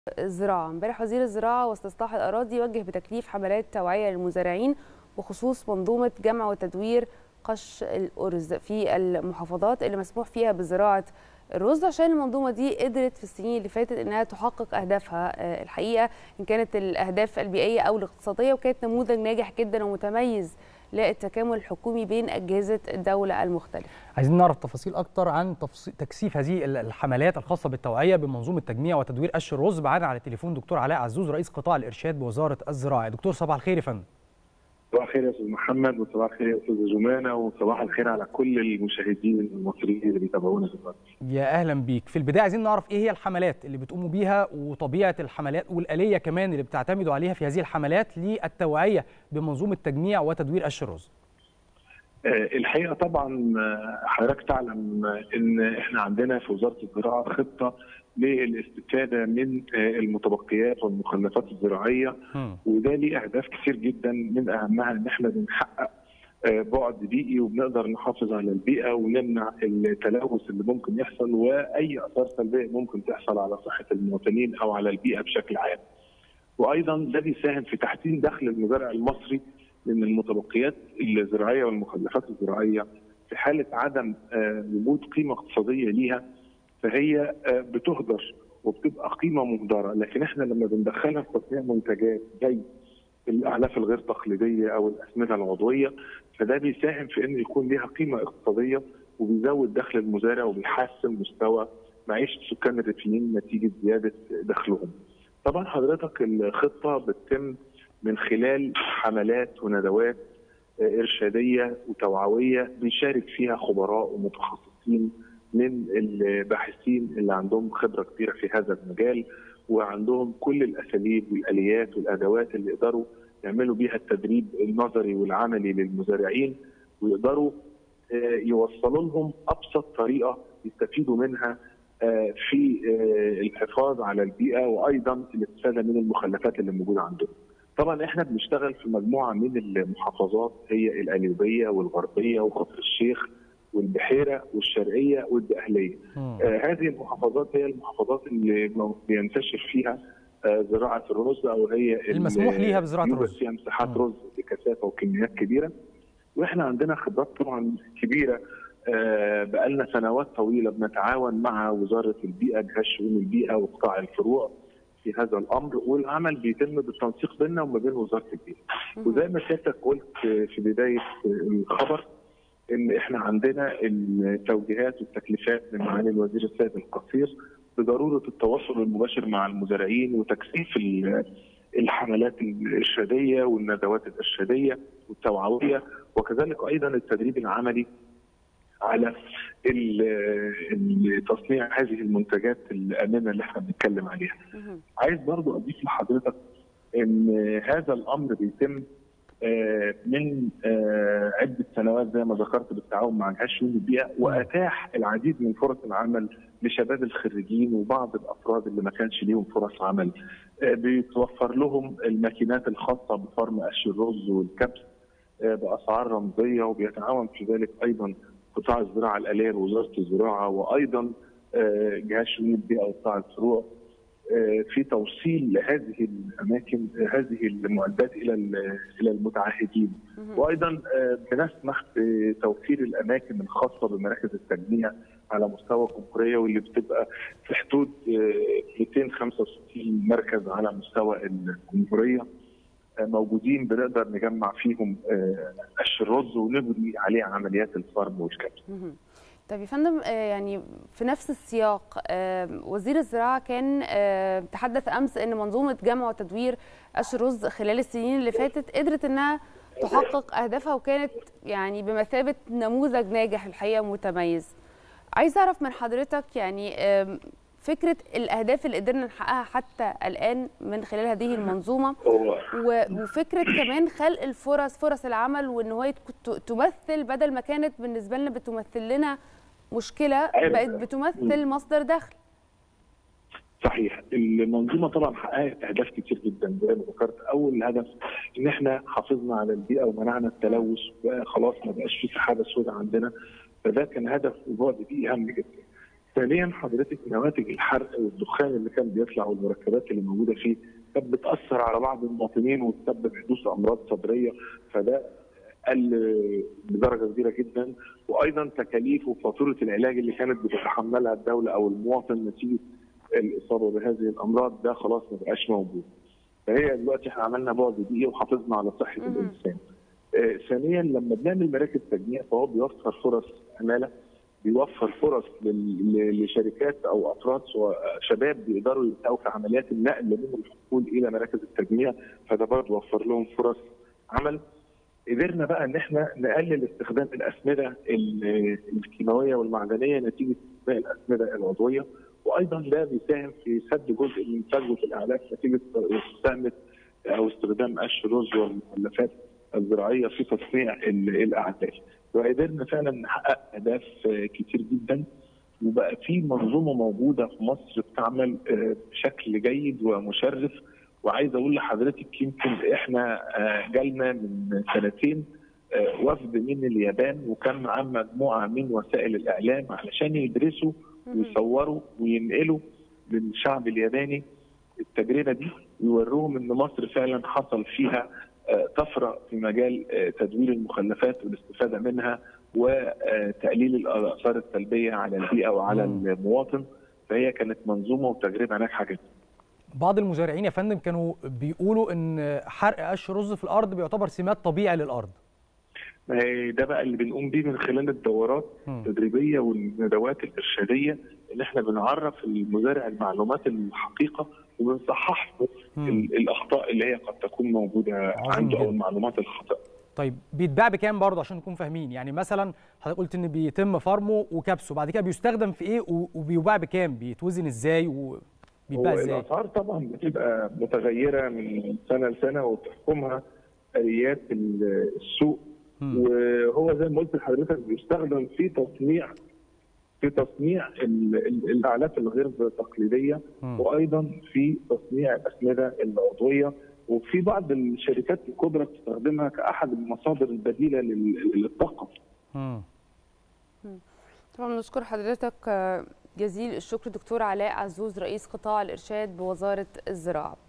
الزراعة امبارح وزير الزراعة واستصلاح الأراضي وجه بتكليف حملات توعية للمزارعين بخصوص منظومة جمع وتدوير قش الأرز في المحافظات اللي مسموح فيها بزراعة الرز عشان المنظومة دي قدرت في السنين اللي فاتت إنها تحقق أهدافها الحقيقة إن كانت الأهداف البيئية أو الاقتصادية وكانت نموذج ناجح جدا ومتميز للتكامل الحكومي بين أجهزة الدولة المختلفة عايزين نعرف تفاصيل أكتر عن تكثيف هذه الحملات الخاصة بالتوعية بمنظومة تجميع وتدوير قش الرز معانا على التليفون دكتور علاء عزوز رئيس قطاع الإرشاد بوزارة الزراعة دكتور صباح الخير يا فندم صباح الخير يا استاذ محمد وصباح الخير يا استاذ جمانه وصباح الخير على كل المشاهدين المصريين اللي بيتابعونا دلوقتي. يا اهلا بيك، في البدايه عايزين نعرف ايه هي الحملات اللي بتقوموا بيها وطبيعه الحملات والاليه كمان اللي بتعتمدوا عليها في هذه الحملات للتوعيه بمنظومه تجميع وتدوير قش الرز. الحقيقه طبعا حضرتك تعلم ان احنا عندنا في وزاره الزراعه خطه للاستفاده من المتبقيات والمخلفات الزراعيه وده ليه اهداف كتير جدا من اهمها ان احنا بنحقق بعد بيئي وبنقدر نحافظ على البيئه ونمنع التلوث اللي ممكن يحصل واي اثار سلبيه ممكن تحصل على صحه المواطنين او على البيئه بشكل عام. وايضا ده بيساهم في تحسين دخل المزارع المصري لان المتبقيات الزراعيه والمخلفات الزراعيه في حاله عدم وجود قيمه اقتصاديه ليها فهي بتهدر وبتبقى قيمه مهدره لكن احنا لما بندخلها في تصنيع منتجات زي الاعلاف الغير تقليديه او الاسمده العضويه فده بيساهم في ان يكون ليها قيمه اقتصاديه وبيزود دخل المزارع وبيحسن مستوى معيشه سكان الريفيين نتيجه زياده دخلهم. طبعا حضرتك الخطه بتتم من خلال حملات وندوات ارشاديه وتوعويه بيشارك فيها خبراء ومتخصصين من الباحثين اللي عندهم خبره كبيره في هذا المجال وعندهم كل الاساليب والاليات والادوات اللي يقدروا يعملوا بيها التدريب النظري والعملي للمزارعين ويقدروا يوصلوا لهم ابسط طريقه يستفيدوا منها في الحفاظ على البيئه وايضا الاستفاده من المخلفات اللي موجوده عندهم. طبعا احنا بنشتغل في مجموعه من المحافظات هي القليوبيه والغربيه وكفر الشيخ والبحيره والشرقيه والدقهليه. آه هذه المحافظات هي المحافظات اللي بينتشر فيها آه زراعه الرز او هي المسموح ليها بزراعه الرز فيها مساحات رز بكثافه وكميات كبيره واحنا عندنا خبرات طبعا كبيره آه بقالنا سنوات طويله بنتعاون مع وزاره البيئه جهاز شؤون البيئه وقطاع الفروع في هذا الامر والعمل بيتم بالتنسيق بيننا وما بين وزاره البيئه. وزي ما سيادتك قلت في بدايه الخبر ان احنا عندنا التوجيهات والتكليفات من معالي الوزير السيد القصير بضروره التواصل المباشر مع المزارعين وتكثيف الحملات الارشاديه والندوات الارشاديه والتوعويه وكذلك ايضا التدريب العملي على تصنيع هذه المنتجات الامنه اللي احنا بنتكلم عليها. عايز برضو اضيف لحضرتك ان هذا الامر بيتم من عده سنوات زي ما ذكرت بالتعاون مع جهاز شؤون البيئه واتاح العديد من فرص العمل لشباب الخريجين وبعض الافراد اللي ما كانش ليهم فرص عمل بيتوفر لهم الماكينات الخاصه بفرم قش الرز والكبس باسعار رمزيه وبيتعاون في ذلك ايضا قطاع الزراعه الاليه ووزاره الزراعه وايضا جهاز شؤون البيئه وقطاع الفروع في توصيل هذه الاماكن هذه المعدات الى الى المتعهدين وايضا بنسمح بتوفير الاماكن الخاصه بمراكز التجميع على مستوى الجمهوريه واللي بتبقى في حدود 265 مركز على مستوى الجمهوريه موجودين بنقدر نجمع فيهم قش الرز ونبني عليه عمليات الفرم والكبس. طيب يا فندم يعني في نفس السياق وزير الزراعه كان تحدث امس ان منظومه جمع وتدوير قش الرز خلال السنين اللي فاتت قدرت انها تحقق اهدافها وكانت يعني بمثابه نموذج ناجح الحقيقه متميز. عايز اعرف من حضرتك يعني فكره الاهداف اللي قدرنا نحققها حتى الان من خلال هذه المنظومه وفكره كمان خلق الفرص فرص العمل وان هو تمثل بدل ما كانت بالنسبه لنا بتمثل لنا مشكله بقت بتمثل مصدر دخل صحيح المنظومه طبعا حققت اهداف كتير جدا زي ما ذكرت اول هدف ان احنا حافظنا على البيئه ومنعنا التلوث بقى خلاص ما بقاش في سحابه سوداء عندنا فده كان هدف وبعد بيئي هام جدا ثانيا حضرتك نواتج الحرق والدخان اللي كان بيطلع والمركبات اللي موجوده فيه كانت بتاثر على بعض المواطنين وتسبب حدوث امراض صدريه فده قل بدرجه كبيره جدا وايضا تكاليف وفاتوره العلاج اللي كانت بتتحملها الدوله او المواطن نتيجه الاصابه بهذه الامراض ده خلاص ما بقاش موجود. فهي دلوقتي احنا عملنا بعد بيئي وحافظنا على صحه مهم. الانسان. آه، ثانيا لما بنعمل مراكز تجميع فهو بيوفر فرص عماله بيوفر فرص لل- ل- لشركات او افراد سواء شباب بيقدروا يبداوا في عمليات النقل من الحقول الى مراكز التجميع فده برضه وفر لهم فرص عمل قدرنا بقى ان احنا نقلل استخدام الاسمده ال- الكيماويه والمعدنيه نتيجه استخدام الاسمده العضويه وايضا ده بيساهم في سد جزء من فجوه الاعلاف نتيجه استخدام او استخدام قش الرز والمخلفات الزراعيه في تصنيع ال- الاعلاف وقدرنا فعلا نحقق اهداف آه، كتير جدا وبقى في منظومه موجوده في مصر بتعمل آه، بشكل جيد ومشرف وعايز اقول لحضرتك يمكن احنا آه، جالنا من سنتين آه، وفد من اليابان وكان معاه مجموعه من وسائل الاعلام علشان يدرسوا ويصوروا وينقلوا للشعب الياباني التجربه دي ويوروهم ان مصر فعلا حصل فيها آه، طفره في مجال آه، تدوير المخلفات والاستفاده منها وتقليل الاثار السلبيه على البيئه وعلى مم. المواطن فهي كانت منظومه وتجربه ناجحه جدا. بعض المزارعين يا فندم كانوا بيقولوا ان حرق قش رز في الارض بيعتبر سمات طبيعي للارض ما هي ده بقى اللي بنقوم بيه من خلال الدورات مم. التدريبيه والندوات الارشاديه ان احنا بنعرف المزارع المعلومات الحقيقه وبنصحح له مم. ال- الاخطاء اللي هي قد تكون موجوده عظيم عنده جدا. او المعلومات الخاطئه. طيب بيتباع بكام برضه عشان نكون فاهمين يعني مثلا حضرتك قلت ان بيتم فرمه وكبسه بعد كده بيستخدم في ايه و- وبيباع بكام بيتوزن ازاي وبيتباع هو ازاي الاسعار طبعا بتبقى متغيره من سنه لسنه وتحكمها اليات ال- السوق مم. وهو زي ما قلت لحضرتك بيستخدم في تصنيع في تصنيع ال- ال- الاعلاف الغير تقليديه مم. وايضا في تصنيع الاسمده العضويه وفي بعض الشركات الكبرى بتستخدمها كاحد المصادر البديله لل- للطاقه مم. طبعا نشكر حضرتك آه، جزيل الشكر دكتور علاء عزوز رئيس قطاع الإرشاد بوزارة الزراعة